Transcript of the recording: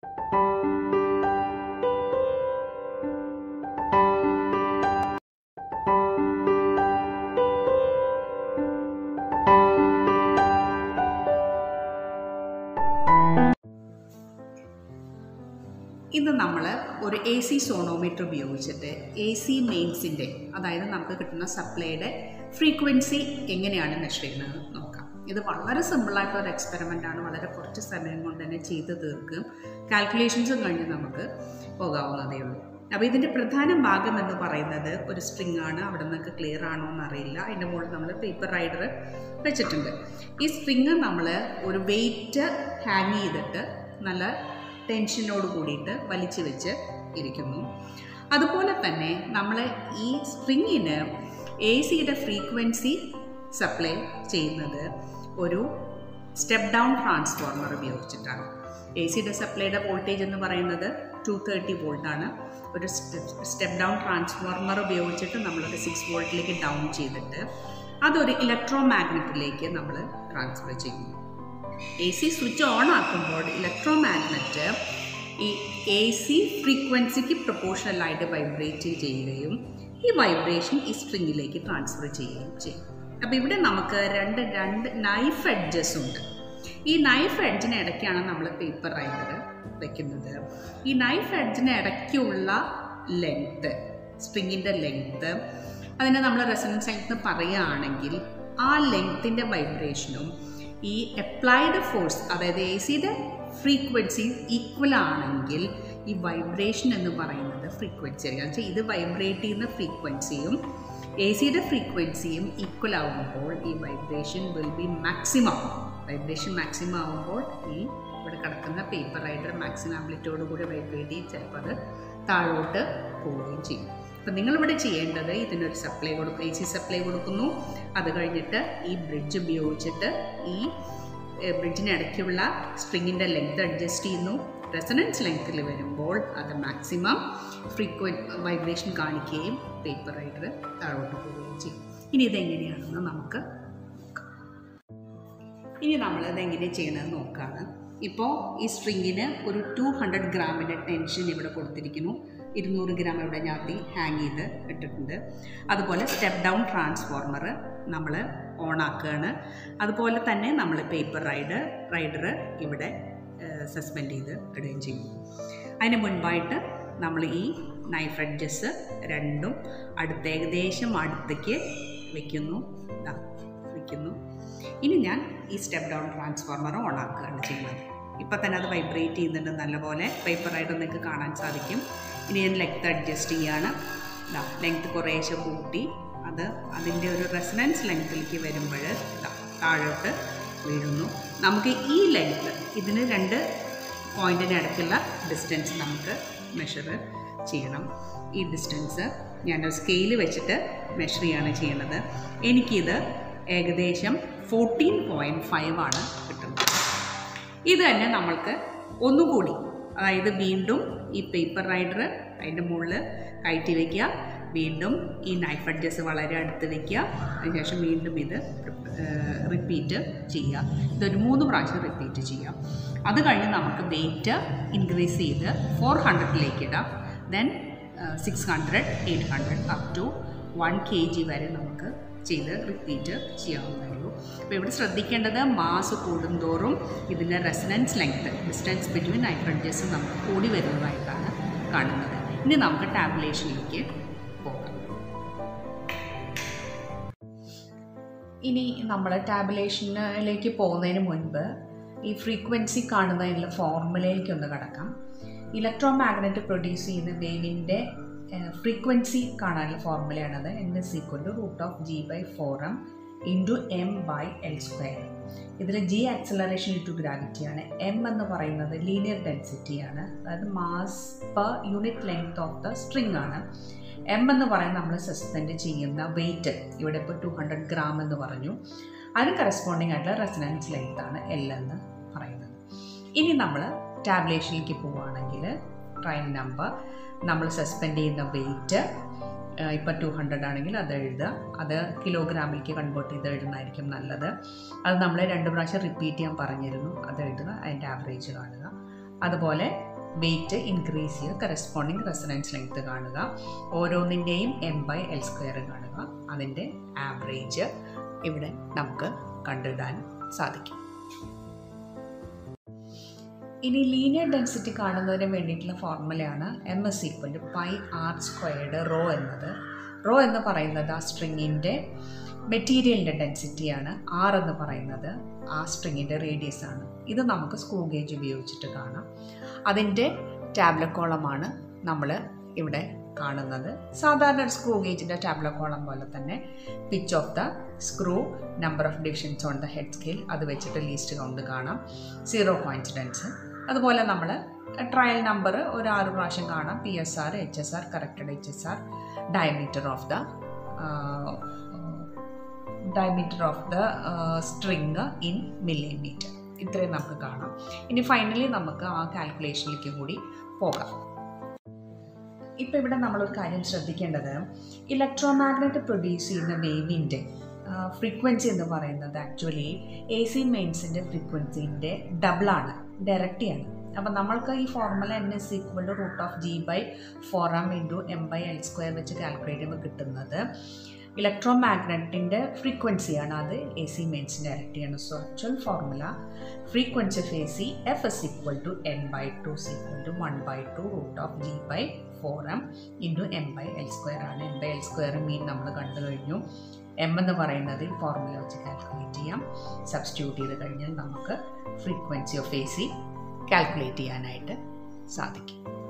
ഇന്ന് നമ്മൾ ഒരു എ സി സോണോമീറ്റർ ഉപയോഗിച്ചിട്ട് എ സി മെയിൻസിൻ്റെ അതായത് നമുക്ക് കിട്ടുന്ന സപ്ലൈയുടെ ഫ്രീക്വൻസി എങ്ങനെയാണ് മെഷർ ചെയ്യുന്നത് നോക്കാം ഇത് വളരെ സിമ്പിളായിട്ടുള്ള ഒരു എക്സ്പെരിമെൻ്റ് ആണ് വളരെ കുറച്ച് സമയം കൊണ്ട് തന്നെ ചെയ്ത് തീർക്കും കാൽക്കുലേഷൻസും കഴിഞ്ഞ് നമുക്ക് പോകാവുന്നതേ ഉള്ളൂ അപ്പോൾ ഇതിൻ്റെ പ്രധാന ഭാഗം എന്ന് പറയുന്നത് ഒരു സ്ട്രിങ് ആണ് അവിടെ നിന്നൊക്കെ ക്ലിയർ ആണോ എന്നറിയില്ല അതിൻ്റെ മുകളിൽ നമ്മൾ പേപ്പർ റൈഡർ വെച്ചിട്ടുണ്ട് ഈ സ്ട്രിങ് നമ്മൾ ഒരു വെയിറ്റ് ഹാങ് ചെയ്തിട്ട് നല്ല ടെൻഷനോട് കൂടിയിട്ട് വലിച്ചു വെച്ച് ഇരിക്കുന്നു അതുപോലെ തന്നെ നമ്മൾ ഈ സ്ട്രിങ്ങിന് എ സിയുടെ ഫ്രീക്വൻസി സപ്ലൈ ചെയ്യുന്നത് ഒരു സ്റ്റെപ്പ് ഡൗൺ ട്രാൻസ്ഫോർമർ ഉപയോഗിച്ചിട്ടാണ് എ സിയുടെ സപ്ലൈയുടെ വോൾട്ടേജ് എന്ന് പറയുന്നത് ടു തേർട്ടി വോൾട്ടാണ് ഒരു സ്റ്റെപ്പ് ഡൗൺ ട്രാൻസ്ഫോർമർ ഉപയോഗിച്ചിട്ട് നമ്മളൊരു സിക്സ് വോൾട്ടിലേക്ക് ഡൗൺ ചെയ്തിട്ട് അതൊരു ഇലക്ട്രോ മാഗ്നറ്റിലേക്ക് നമ്മൾ ട്രാൻസ്ഫർ ചെയ്യുന്നു എ സി സ്വിച്ച് ഓൺ ആക്കുമ്പോൾ ഇലക്ട്രോ മാഗ്നറ്റ് ഈ എ സി ഫ്രീക്വൻസിക്ക് പ്രൊപ്പോർഷണലായിട്ട് വൈബ്രേറ്റ് ചെയ്യുകയും ഈ വൈബ്രേഷൻ ഈ സ്ട്രിങ്ങിലേക്ക് ട്രാൻസ്ഫർ ചെയ്യുകയും ചെയ്യും അപ്പോൾ ഇവിടെ നമുക്ക് രണ്ട് രണ്ട് നൈഫ് എഡ്ജസ് ഉണ്ട് ഈ നൈഫ് എഡ്ജിന് ഇടയ്ക്കാണ് നമ്മൾ പേപ്പർ റൈഡർ വെക്കുന്നത് ഈ നൈഫ് എഡ്ജിന് ഇടയ്ക്കുള്ള ലെങ്ത്ത് സ്ട്രിങ്ങിൻ്റെ ലെങ്ത്ത് അതിനെ നമ്മൾ റെസനൻസ് ലെങ്ത്ത് പറയുകയാണെങ്കിൽ ആ ലെങ്ത്തിൻ്റെ വൈബ്രേഷനും ഈ അപ്ലൈഡ് ഫോഴ്സ് അതായത് എ സിയുടെ ഫ്രീക്വൻസി ഈക്വൽ ആണെങ്കിൽ ഈ വൈബ്രേഷൻ എന്ന് പറയുന്നത് ഫ്രീക്വൻസി ആയിരിക്കും വെച്ചാൽ ഇത് വൈബ്രേറ്റ് ചെയ്യുന്ന ഫ്രീക്വൻസിയും എ സിയുടെ ഫ്രീക്വൻസിയും ഈക്വൽ ആകുമ്പോൾ ഈ vibration will be maximum vibration maximum ആകുമ്പോൾ ഈ ഇവിടെ കിടക്കുന്ന പേപ്പർ റൈഡർ മാക്സിമം ആംപ്ലിറ്റ്യൂഡ് കൂടി വൈബ്രേറ്റ് ചെയ്യും ചിലപ്പോൾ അത് താഴോട്ട് പോവുകയും ചെയ്യും അപ്പം നിങ്ങളിവിടെ ചെയ്യേണ്ടത് ഇതിനൊരു സപ്ലൈ കൊടുക്കും എ സി സപ്ലൈ കൊടുക്കുന്നു അത് കഴിഞ്ഞിട്ട് ഈ ബ്രിഡ്ജ് ഉപയോഗിച്ചിട്ട് ഈ ബ്രിഡ്ജിനിടയ്ക്കുള്ള സ്ട്രിങ്ങിൻ്റെ ലെങ്ത് അഡ്ജസ്റ്റ് ചെയ്യുന്നു റെസണൻസ് ലെങ്ത്തിൽ വരുമ്പോൾ അത് മാക്സിമം ഫ്രീക്വൻ വൈബ്രേഷൻ കാണിക്കുകയും പേപ്പർ റൈഡർ താഴോട്ട് പോവുകയും ചെയ്യും ഇനി ഇതെങ്ങനെയാണെന്ന് നമുക്ക് ഇനി നമ്മൾ ഇതെങ്ങനെ ചെയ്യണമെന്ന് നോക്കുകയാണ് ഇപ്പോൾ ഈ സ്ട്രിങ്ങിന് ഒരു ടു ഹൺഡ്രഡ് ഗ്രാമിൻ്റെ ടെൻഷൻ ഇവിടെ കൊടുത്തിരിക്കുന്നു ഇരുന്നൂറ് ഗ്രാം ഇവിടെ ഞാത്തി ഹാങ് ചെയ്ത് ഇട്ടിട്ടുണ്ട് അതുപോലെ സ്റ്റെപ്പ് ഡൗൺ ട്രാൻസ്ഫോർമർ നമ്മൾ ഓണാക്കുകയാണ് അതുപോലെ തന്നെ നമ്മൾ പേപ്പർ റൈഡർ റൈഡർ ഇവിടെ സസ്പെൻഡ് ചെയ്ത് ഇടുകയും ചെയ്യും അതിന് മുൻപായിട്ട് നമ്മൾ ഈ നൈഫ് എഡ്ജസ് രണ്ടും അടുത്ത് ഏകദേശം അടുത്തേക്ക് വയ്ക്കുന്നു വയ്ക്കുന്നു ഇനി ഞാൻ ഈ സ്റ്റെപ്പ് ഡൗൺ ട്രാൻസ്ഫോർമർ ഓൺ ആക്കുകയാണ് ചെയ്യുന്നത് ഇപ്പം തന്നെ അത് വൈബ്രേറ്റ് ചെയ്യുന്നുണ്ട് നല്ലപോലെ പേപ്പറായിട്ട് നിങ്ങൾക്ക് കാണാൻ സാധിക്കും ഇനി ഞാൻ ലെങ്ത് അഡ്ജസ്റ്റ് ചെയ്യാണ് ലെങ്ത് കുറേശ്ശെ കൂട്ടി അത് അതിൻ്റെ ഒരു റെസനൻസ് ലെങ്ത്തിലേക്ക് വരുമ്പോൾ താഴോട്ട് വീഴുന്നു നമുക്ക് ഈ ലെങ്ത് ഇതിന് രണ്ട് പോയിൻറ്റിന് ഇടയ്ക്കുള്ള ഡിസ്റ്റൻസ് നമുക്ക് മെഷർ ചെയ്യണം ഈ ഡിസ്റ്റൻസ് ഞാൻ സ്കെയിൽ വെച്ചിട്ട് മെഷർ ചെയ്യാണ് ചെയ്യണത് എനിക്കിത് ഏകദേശം ഫോർട്ടീൻ പോയിൻറ്റ് ഫൈവ് ആണ് കിട്ടുന്നത് ഇത് തന്നെ നമ്മൾക്ക് ഒന്നുകൂടി അതായത് വീണ്ടും ഈ പേപ്പർ റൈഡർ അതിൻ്റെ മുകളിൽ കയറ്റി വയ്ക്കുക വീണ്ടും ഈ നൈഫ് അഡ്ജസ്റ്റ് വളരെ അടുത്ത് വയ്ക്കുക അതിനുശേഷം വീണ്ടും ഇത് റിപ്പീറ്റ് ചെയ്യുക ഇതൊരു മൂന്ന് പ്രാവശ്യം റിപ്പീറ്റ് ചെയ്യാം അത് കഴിഞ്ഞ് നമുക്ക് വെയിറ്റ് ഇൻക്രീസ് ചെയ്ത് ഫോർ ഹൺഡ്രഡിലേക്ക് ഇടാം then six hundred eight hundred up to one K G വരെ നമുക്ക് ചെയ്ത് റിപ്പീറ്റ് ചെയ്യാവുന്നതേ അപ്പോൾ ഇവിടെ ശ്രദ്ധിക്കേണ്ടത് മാസ് കൂടുന്തോറും ഇതിൻ്റെ resonance length distance between nitrogens നമുക്ക് കൂടി വരുന്നതായിട്ടാണ് കാണുന്നത് ഇനി നമുക്ക് ടാബുലേഷനിലേക്ക് പോകാം ഇനി നമ്മൾ ടാബുലേഷനിലേക്ക് പോകുന്നതിന് മുൻപ് ഈ ഫ്രീക്വൻസി കാണുന്നതിനുള്ള ഫോർമുലയിലേക്ക് ഒന്ന് കടക്കാം ഇലക്ട്രോ മാഗ്നറ്റ് പ്രൊഡ്യൂസ് ചെയ്യുന്ന വേവിൻ്റെ ഫ്രീക്വൻസി കാണാനുള്ള ഫോർമുലയാണത് N is equal to root of G by four M into M by L square ഇതിൽ ജി ആക്സലറേഷൻ ടു ഗ്രാവിറ്റിയാണ് എം എന്ന് പറയുന്നത് ലീനിയർ ഡെൻസിറ്റിയാണ് അതായത് mass per unit length of the string ആണ് എം എന്ന് പറയുന്നത് നമ്മൾ സസ്പെൻഡ് ചെയ്യുന്ന വെയിറ്റ് ഇവിടെ ഇപ്പോൾ ടു ഹൺഡ്രഡ് ഗ്രാം എന്ന് പറഞ്ഞു അതിന് കറസ്പോണ്ടിങ് ആയിട്ടുള്ള റെസനൻസ് ലെങ്ത് ആണ് എൽ എന്ന് പറയുന്നത് ഇനി നമ്മൾ ടാബ്ലേഷനിലേക്ക് പോവുകയാണെങ്കിൽ ട്രൈൻ നമ്പർ നമ്മൾ സസ്പെൻഡ് ചെയ്യുന്ന വെയിറ്റ് ഇപ്പം ടു ഹൺഡ്രഡ് ആണെങ്കിൽ അത് എഴുതുക അത് കിലോഗ്രാമിലേക്ക് കൺവേർട്ട് ചെയ്ത് എഴുതുന്നതായിരിക്കും നല്ലത് അത് നമ്മൾ രണ്ട് പ്രാവശ്യം റിപ്പീറ്റ് ചെയ്യാൻ പറഞ്ഞിരുന്നു അത് എഴുതുക അതിൻ്റെ ആവറേജ് കാണുക അതുപോലെ വെയിറ്റ് ഇൻക്രീസ് ചെയ്യുക കറസ്പോണ്ടിങ് റെസനൻസ് ലെങ്ത് കാണുക ഓരോന്നിൻ്റെയും എം ബൈ എൽ സ്ക്വയർ കാണുക അതിൻ്റെ ആവറേജ് ഇവിടെ നമുക്ക് കണ്ടിടാൻ സാധിക്കും ഇനി ലീനിയർ ഡെൻസിറ്റി കാണുന്നതിന് വേണ്ടിയിട്ടുള്ള ഫോർമുലയാണ് M S equal to pi R squared rho എന്നത് റോ എന്ന് പറയുന്നത് ആ സ്ട്രിങ്ങിൻ്റെ മെറ്റീരിയലിൻ്റെ ഡെൻസിറ്റിയാണ് ആർ എന്ന് പറയുന്നത് ആ സ്ട്രിങ്ങിൻ്റെ റേഡിയസ് ആണ് ഇത് നമുക്ക് സ്ക്രൂ ഗേജ് ഉപയോഗിച്ചിട്ട് കാണാം അതിൻ്റെ ടാബ്ലക്കോളമാണ് നമ്മൾ ഇവിടെ കാണുന്നത് സാധാരണ സ്ക്രൂ ഗേജിൻ്റെ ടാബ്ലക്കോളം പോലെ തന്നെ pitch of the screw number of divisions on the head scale അത് വെച്ചിട്ട് ലീസ്റ്റ് കൗണ്ട് കാണാം സീറോ കോയിൻസിഡൻസ് അതുപോലെ നമ്മൾ ട്രയൽ നമ്പർ ഒരു ആറ് പ്രാവശ്യം കാണാം P S R H S R corrected H S R diameter of the diameter of the string in millimetre ഇത്രയും നമുക്ക് കാണാം ഇനി ഫൈനലി നമുക്ക് ആ കാൽക്കുലേഷനിലേക്ക് കൂടി പോകാം ഇപ്പോൾ ഇവിടെ നമ്മളൊരു കാര്യം ശ്രദ്ധിക്കേണ്ടത് ഇലക്ട്രോമാഗ്നറ്റ് പ്രൊഡ്യൂസ് ചെയ്യുന്ന വേവിൻ്റെ ഫ്രീക്വൻസി എന്ന് പറയുന്നത് ആക്ച്വലി എ സി മെയിൻസിൻ്റെ ഫ്രീക്വൻസിൻ്റെ ഡബിളാണ് ഡയറക്റ്റിയാണ് അപ്പം നമ്മൾക്ക് ഈ formula N S equal to root of G by four M into M by L square വെച്ച് കാൽക്കുലേറ്റ് ചെയ്യുമ്പോൾ കിട്ടുന്നത് ഇലക്ട്രോ മാഗ്നറ്റിൻ്റെ ഫ്രീക്വൻസിയാണ് അത് എ സി മെയിൻസിൻ്റെ ഡയറക്റ്റിയാണ് so actual formula frequency of A C F S equal to N by two equal to one by two root of G by four M into M by L square ആണ് M by L square mean നമ്മൾ കണ്ടു കഴിഞ്ഞു M എന്ന് പറയുന്നത് ഈ formula വെച്ച് calculate ചെയ്യാം substitute ചെയ്ത് കഴിഞ്ഞാൽ നമുക്ക് frequency of A C calculate ചെയ്യാനായിട്ട് സാധിക്കും